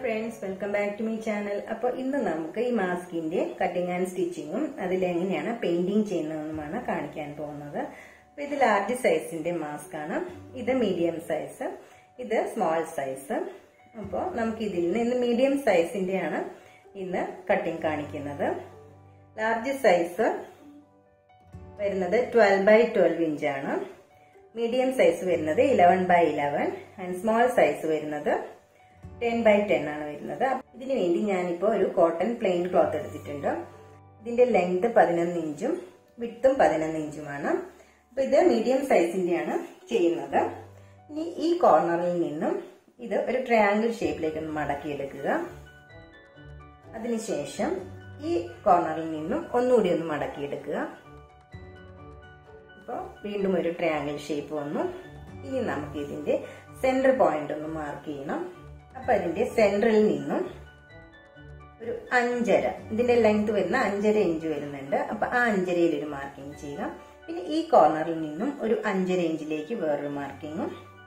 friends welcome back to my channel അപ്പോൾ ഇന്ന് നമുക്ക് ഈ മാസ്കിന്റെ കട്ടിങ് ആൻഡ് സ്റ്റിച്ചിങ്ങും അതിലെങ്ങനെയാണ് പെയിന്റിങ് ചെയ്യുന്നതെന്നുമാണ് കാണിക്കാൻ പോകുന്നത് അപ്പോൾ ഇത് ലാർജ് സൈസിന്റെ മാസ്ക് ആണ് ഇത് മീഡിയം സൈസ് ഇത് സ്മോൾ സൈസ് അപ്പോൾ നമുക്ക് ഇതിൽ നിന്ന് ഇന്ന് മീഡിയം സൈസിന്റെയാണ് ഇന്ന് കട്ടിങ് കാണിക്കുന്നത് ലാർജ് സൈസ് വരുന്നത് ട്വൽവ് ബൈ ട്വൽവ് ഇഞ്ചാണ് മീഡിയം സൈസ് വരുന്നത് eleven by eleven and small size വരുന്നത് ടെൻ ബൈ ടെൻ ആണ് വരുന്നത് ഇതിനു വേണ്ടി ഞാനിപ്പോൾ ഒരു കോട്ടൺ പ്ലെയിൻ ക്ലോത്ത് എടുത്തിട്ടുണ്ട് ഇതിന്റെ ലെങ്ത് പതിനൊന്ന് ഇഞ്ചും വിട്ടും പതിനൊന്ന് ഇഞ്ചുമാണ് അപ്പൊ ഇത് മീഡിയം സൈസിന്റെയാണ് ചെയ്യുന്നത് ഇനി ഈ കോർണറിൽ നിന്നും ഇത് ഒരു ട്രയാങ്കിൾ ഷേപ്പിലേക്ക് ഒന്ന് മടക്കിയെടുക്കുക അതിനുശേഷം ഈ കോർണറിൽ നിന്നും ഒന്നുകൂടി ഒന്ന് മടക്കിയെടുക്കുക അപ്പോൾ വീണ്ടും ഒരു ട്രയാങ്കിൾ ഷേപ്പ് വന്നു ഇനി നമുക്ക് ഇതിന്റെ സെന്റർ പോയിന്റ് ഒന്ന് മാർക്ക് ചെയ്യണം അപ്പൊ അതിന്റെ സെന്ററിൽ നിന്നും ഒരു അഞ്ചര ഇതിന്റെ ലെങ്ത് വരുന്ന അഞ്ചര ഇഞ്ച് വരുന്നുണ്ട് അപ്പൊ ആ അഞ്ചരയിൽ ഒരു മാർക്കിംഗ് ചെയ്യുക പിന്നെ ഈ കോർണറിൽ നിന്നും ഒരു അഞ്ചര ഇഞ്ചിലേക്ക് വേറൊരു മാർക്കിങ്ങും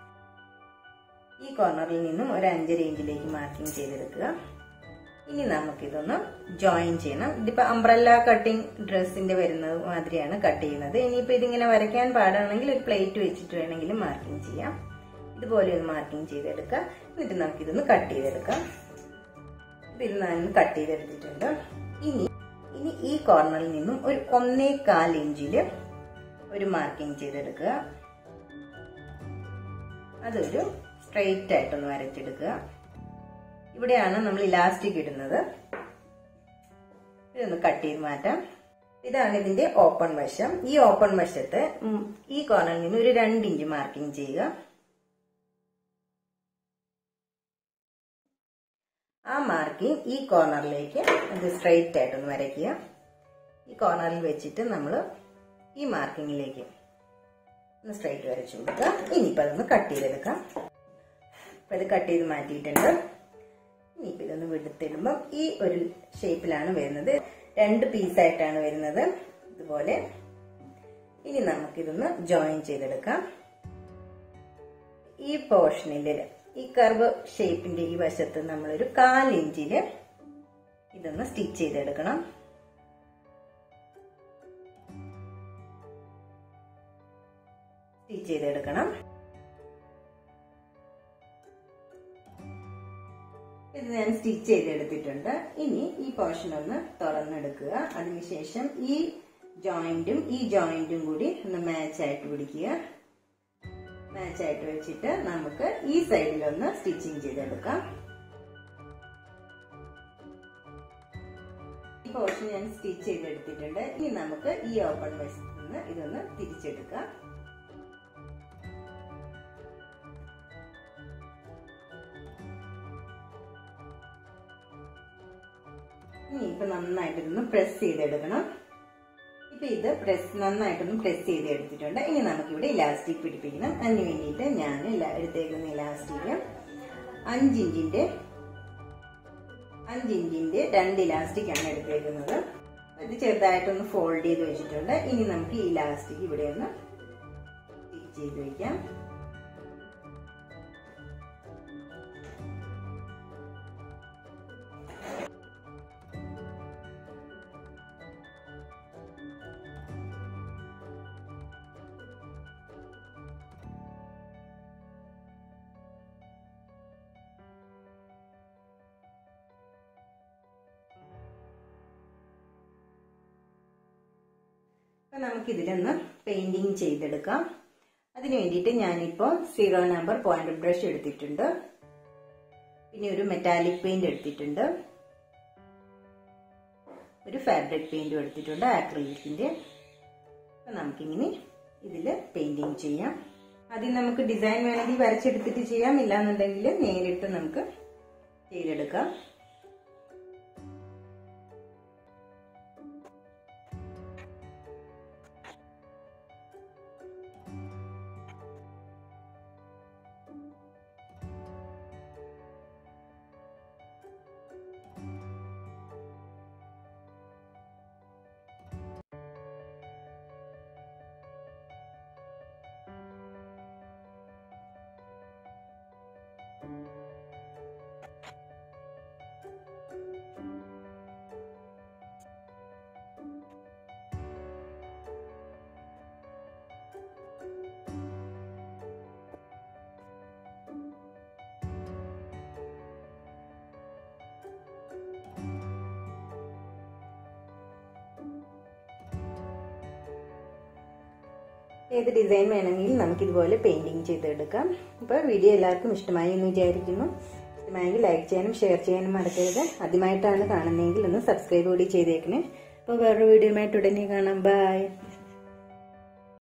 ഈ കോർണറിൽ നിന്നും ഒരു അഞ്ചര ഇഞ്ചിലേക്ക് മാർക്കിംഗ് ചെയ്തെടുക്കുക ഇനി നമുക്കിതൊന്ന് ജോയിൻ ചെയ്യണം ഇതിപ്പോ അംബ്രല്ല കട്ടിങ് ഡ്രസ്സിന്റെ വരുന്നത് മാതിരിയാണ് കട്ട് ചെയ്യുന്നത് ഇനിയിപ്പോ ഇതിങ്ങനെ വരയ്ക്കാൻ പാടാണെങ്കിൽ ഒരു പ്ലേറ്റ് വെച്ചിട്ട് വേണമെങ്കിലും മാർക്കിംഗ് ചെയ്യാം ഇതുപോലെ ഒന്ന് മാർക്കിംഗ് ചെയ്തെടുക്കുക എന്നിട്ട് നമുക്കിതൊന്ന് കട്ട് ചെയ്തെടുക്കാം ഇതിൽ ഞാൻ കട്ട് ചെയ്തെടുത്തിട്ടുണ്ട് ഇനി ഇനി ഈ കോർണറിൽ നിന്നും ഒരു ഒന്നേ കാൽ ഇഞ്ചില് ഒരു മാർക്കിംഗ് ചെയ്തെടുക്കുക അതൊരു സ്ട്രെയിറ്റ് ആയിട്ടൊന്ന് വരച്ചെടുക്കുക ഇവിടെയാണ് നമ്മൾ ഇലാസ്റ്റിക് ഇടുന്നത് ഇതൊന്ന് കട്ട് ചെയ്ത് മാറ്റാം ഇതാണ് ഇതിന്റെ ഓപ്പൺ വശം ഈ ഓപ്പൺ വശത്ത് ഈ കോർണറിൽ നിന്ന് ഒരു രണ്ട് ഇഞ്ച് മാർക്കിംഗ് ചെയ്യുക ആ മാർക്കിംഗ് ഈ കോർണറിലേക്ക് അത് സ്ട്രെയിറ്റ് ആയിട്ടൊന്ന് വരയ്ക്കുക ഈ കോർണറിൽ വെച്ചിട്ട് നമ്മൾ ഈ മാർക്കിങ്ങിലേക്ക് ഒന്ന് സ്ട്രെയിറ്റ് വരച്ചു കൊടുക്കുക ഇനിയിപ്പോൾ അതൊന്ന് കട്ട് ചെയ്തെടുക്കാം അപ്പം ഇത് കട്ട് ചെയ്ത് മാറ്റിയിട്ടുണ്ട് ഇനിയിപ്പോൾ ഇതൊന്ന് വിടുത്തിടുമ്പം ഈ ഒരു ഷേപ്പിലാണ് വരുന്നത് രണ്ട് പീസായിട്ടാണ് വരുന്നത് ഇതുപോലെ ഇനി നമുക്കിതൊന്ന് ജോയിൻ ചെയ്തെടുക്കാം ഈ പോർഷനിൽ ഈ കർവ് ഷേപ്പിന്റെ ഈ വശത്ത് നമ്മളൊരു കാൽ ഇഞ്ചില് ഇതൊന്ന് സ്റ്റിച്ച് ചെയ്തെടുക്കണം സ്റ്റിച്ച് ചെയ്തെടുക്കണം ഇത് ഞാൻ സ്റ്റിച്ച് ചെയ്തെടുത്തിട്ടുണ്ട് ഇനി ഈ പോർഷൻ ഒന്ന് തുറന്നെടുക്കുക അതിനുശേഷം ഈ ജോയിന്റും ഈ ജോയിന്റും കൂടി ഒന്ന് മാച്ച് ആയിട്ട് പിടിക്കുക മാച്ച് ആയിട്ട് വെച്ചിട്ട് നമുക്ക് ഈ സൈഡിലൊന്ന് സ്റ്റിച്ചിങ് ചെയ്തെടുക്കാം ഈ പോർഷൻ ഞാൻ സ്റ്റിച്ച് ചെയ്തെടുത്തിട്ടുണ്ട് ഇനി നമുക്ക് ഈ ഓപ്പൺ വശത്ത് നിന്ന് ഇതൊന്ന് തിരിച്ചെടുക്കാം ഇനി ഇപ്പൊ നന്നായിട്ടൊന്ന് പ്രസ് ചെയ്തെടുക്കണം ഇപ്പൊ ഇത് പ്രസ് നന്നായിട്ടൊന്ന് പ്രസ് ചെയ്ത് എടുത്തിട്ടുണ്ട് ഇനി നമുക്കിവിടെ ഇലാസ്റ്റിക് പിടിപ്പിക്കണം അതിന് വേണ്ടിയിട്ട് ഞാൻ എടുത്തേക്കുന്ന ഇലാസ്റ്റിക് അഞ്ചിഞ്ചിന്റെ അഞ്ചിഞ്ചിന്റെ രണ്ട് ഇലാസ്റ്റിക് ആണ് എടുത്തേക്കുന്നത് ഇത് ചെറുതായിട്ടൊന്ന് ഫോൾഡ് ചെയ്ത് വെച്ചിട്ടുണ്ട് ഇനി നമുക്ക് ഈ ഇലാസ്റ്റിക് ഇവിടെ ഒന്ന് സ്റ്റിച്ച് ചെയ്ത് വെക്കാം അപ്പൊ നമുക്ക് ഇതിലൊന്ന് പെയിന്റിങ് ചെയ്തെടുക്കാം അതിന് വേണ്ടിയിട്ട് ഞാനിപ്പോൾ സീറോ നമ്പർ പോയിന്റ് ബ്രഷ് എടുത്തിട്ടുണ്ട് പിന്നെ ഒരു മെറ്റാലിക് പെയിന്റ് എടുത്തിട്ടുണ്ട് ഒരു ഫാബ്രിക് പെയിന്റും എടുത്തിട്ടുണ്ട് ആക്രിലിക്കിന്റെ അപ്പൊ നമുക്കിങ്ങനെ ഇതിൽ പെയിന്റിങ് ചെയ്യാം ആദ്യം നമുക്ക് ഡിസൈൻ വേണമെങ്കിൽ വരച്ചെടുത്തിട്ട് ചെയ്യാം ഇല്ലാന്നുണ്ടെങ്കിൽ നേരിട്ട് നമുക്ക് ചെയ്തെടുക്കാം ഏത് ഡിസൈൻ വേണമെങ്കിലും നമുക്കിതുപോലെ പെയിന്റിങ് ചെയ്തെടുക്കാം അപ്പോൾ വീഡിയോ എല്ലാവർക്കും ഇഷ്ടമായി എന്ന് വിചാരിക്കുന്നു ഇഷ്ടമായെങ്കിൽ ലൈക്ക് ചെയ്യാനും ഷെയർ ചെയ്യാനും മറക്കരുത് ആദ്യമായിട്ടാണ് കാണുന്നതെങ്കിൽ ഒന്ന് സബ്സ്ക്രൈബ് കൂടി ചെയ്തേക്കണേ അപ്പോൾ വേറൊരു വീഡിയോയുമായിട്ട് ഉടനെ കാണാം ബൈ